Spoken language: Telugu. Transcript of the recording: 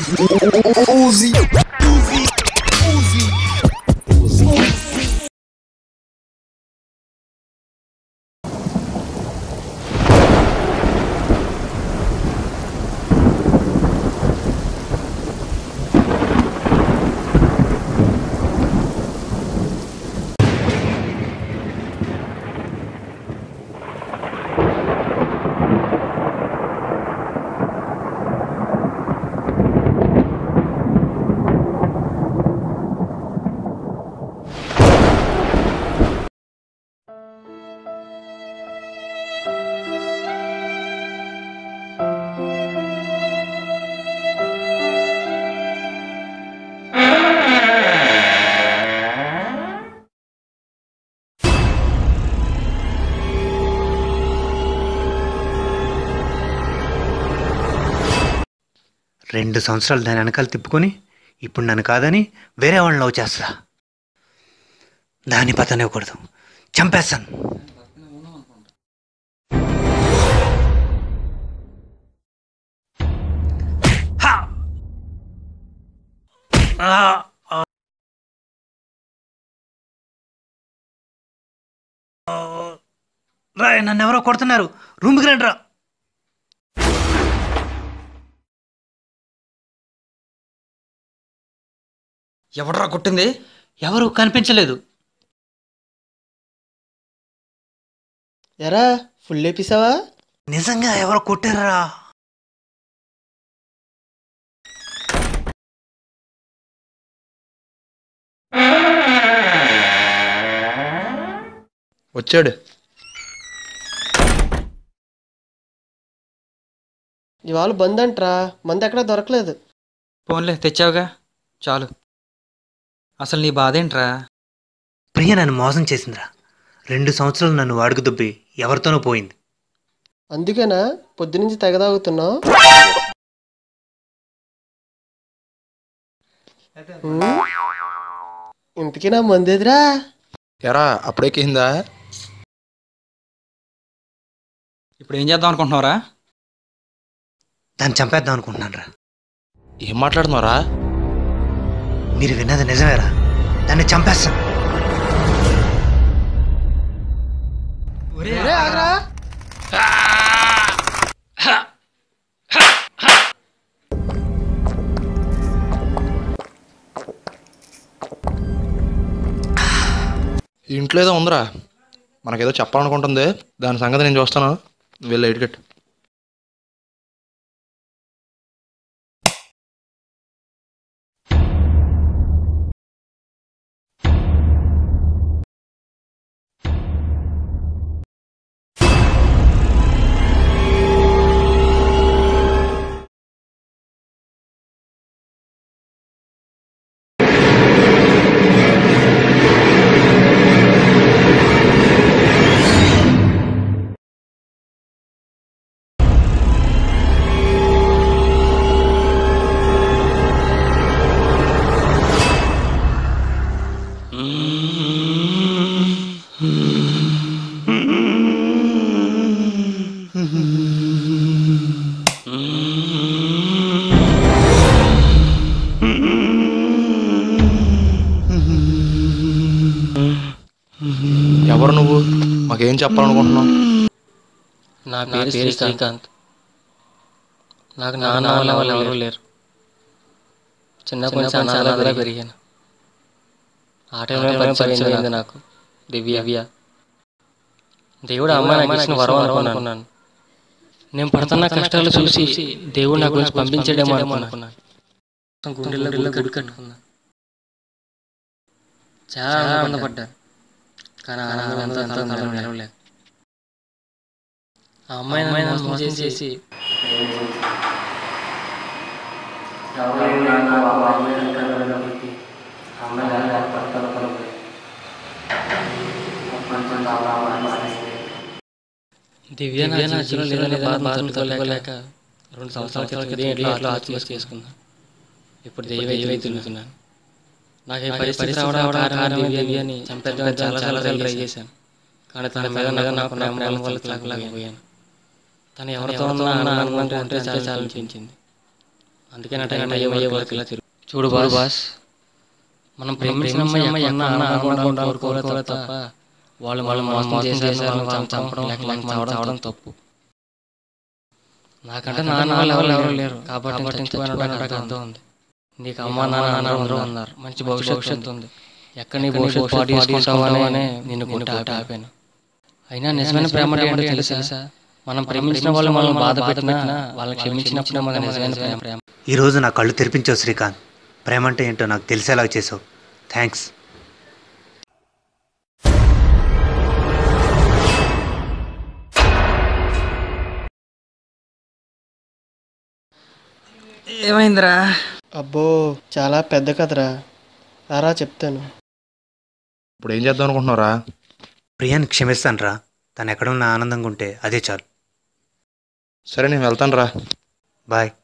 Uzi. Uzi. Uzi. రెండు సంవత్సరాలు దాని వెనకాల తిప్పుకొని ఇప్పుడు నన్ను కాదని వేరే వాళ్ళని లవ్ చేస్తా దాన్ని పతనివ్వకూడదు చంపేస్తాను హా! ఆ! ఆ! రా నన్ను ఎవరో కొడుతున్నారు రూమ్కి రండి రా ఎవడరా కొట్టింది ఎవరు కనిపించలేదు ఎరా ఫుల్ లేపేసావా నిజంగా ఎవరో కొట్టారా వచ్చాడు ఇవాళ బంద్ అంటరా మంది ఎక్కడా దొరకలేదు ఫోన్లే తెచ్చావుగా చాలు అసలు నీ బాధ ఏంట్రా ప్రియ నన్ను మోసం చేసిందిరా రెండు సంవత్సరాలు నన్ను వాడుకు దుబ్బి ఎవరితోనో పోయింది అందుకేనా పొద్దునుంచి తెగ తాగుతున్నావు ఇంతకీ నా మందేదిరా ఎరా అప్పుడెక్కిందా ఇప్పుడు ఏం చేద్దాం అనుకుంటున్నావురా దాన్ని చంపేద్దాం అనుకుంటున్నాను రా ఏం మాట్లాడుతున్నారా మీరు విన్నది నిజమేరా దాన్ని చంపేస్తాను ఒరే, ఆగ్రా. ఇంట్లో ఏదో ఉందిరా మనకేదో చెప్పాలనుకుంటుంది దాని సంగతి నేను చూస్తాను వెళ్ళి ఎయిట్ ఎవరు నువ్వు మాకేం చెప్పాలనుకుంటున్నావు నా పేరు శ్రీకాంత్ నాకు నాన్న వాళ్ళ వాళ్ళు ఎవరూ లేరు చిన్నప్పటి నుంచి అనాథగా పెరిగాను ఆ టైంలో పరిచయం అయింది నాకు దివ్య దివ్య దేవుడు అమ్మ నాకు ఇచ్చిన వరం అనుకున్నాను నేను పడుతున్న కష్టాలు చూసి దేవుడు నా గురించి పంపించడేమో అనుకున్నాను గుండెల్లో గుడి కట్టుకున్నా చాలా ఆనందపడ్డాను కానీ ఆ ఆనందం అంతా అంతా అంతా నిలవలేదు ఆ అమ్మాయి నన్ను మోసం చేసి దివ్య నా జీవితంలో లేదని బాధ బాధను తొలగలేక రెండు సంవత్సరాల క్రితం ఇంట్లో అట్లా ఆత్మహత్య చేసుకున్నా ఇప్పుడు దైవ దైవై తిరుగుతున్నాను నాకు ఈ పరిస్థితి రావడం కారణం దివ్యని చంపేద్దామని చాలా చాలా ట్రై చేశాను కానీ తన మీద మీద నాకు ప్రేమ ప్రేమ వల్ల తలకలేకపోయాను తను ఎవరితో ఉన్నా ఆనందంగా ఉంటే చాలా చాలా అనిపించింది అందుకే నా టైం అయ్యే వరకు ఇలా తిరుగు చూడు బాస్ బాస్ మనం ప్రేమించిన అమ్మాయి ఎక్కడున్నా ఆనందంగా ఉండాలని కోరుకోవాలి తప్ప వాళ్ళు వాళ్ళు మోసం చేశారు చంపడం లేక మనం చావడం తప్పు నాకంటే నాన్న వాళ్ళు ఎవరు ఎవరు లేరు కాబట్టి చచ్చిపోయిన నాకు అర్థం ఉంది నీకు అమ్మ నాన్న అందరూ ఉన్నారు మంచి భవిష్యత్తు ఉంది ఎక్కడ నీ భవిష్యత్తు పాటు చేసుకుంటావు అని నిన్ను కొట్టి ఆపి ఆపాను అయినా నిజమైన ప్రేమ అంటే ఏంటో తెలుసా మనం ప్రేమించిన వాళ్ళు మనం బాధ పెట్టినా వాళ్ళని క్షమించినప్పుడు మన నిజమైన ప్రేమ ప్రేమ ఈరోజు నా కళ్ళు తెరిపించావు శ్రీకాంత్ ప్రేమ అంటే ఏంటో నాకు తెలిసేలా చేసావు థ్యాంక్స్ ఏమైందిరా అబ్బో చాలా పెద్ద కథరా రారా చెప్తాను ఇప్పుడు ఏం చేద్దాం అనుకుంటున్నారా ప్రియాని క్షమిస్తాను రా తను ఎక్కడున్నా ఆనందంగా ఉంటే అదే చాలు సరే నేను వెళ్తాను రా బాయ్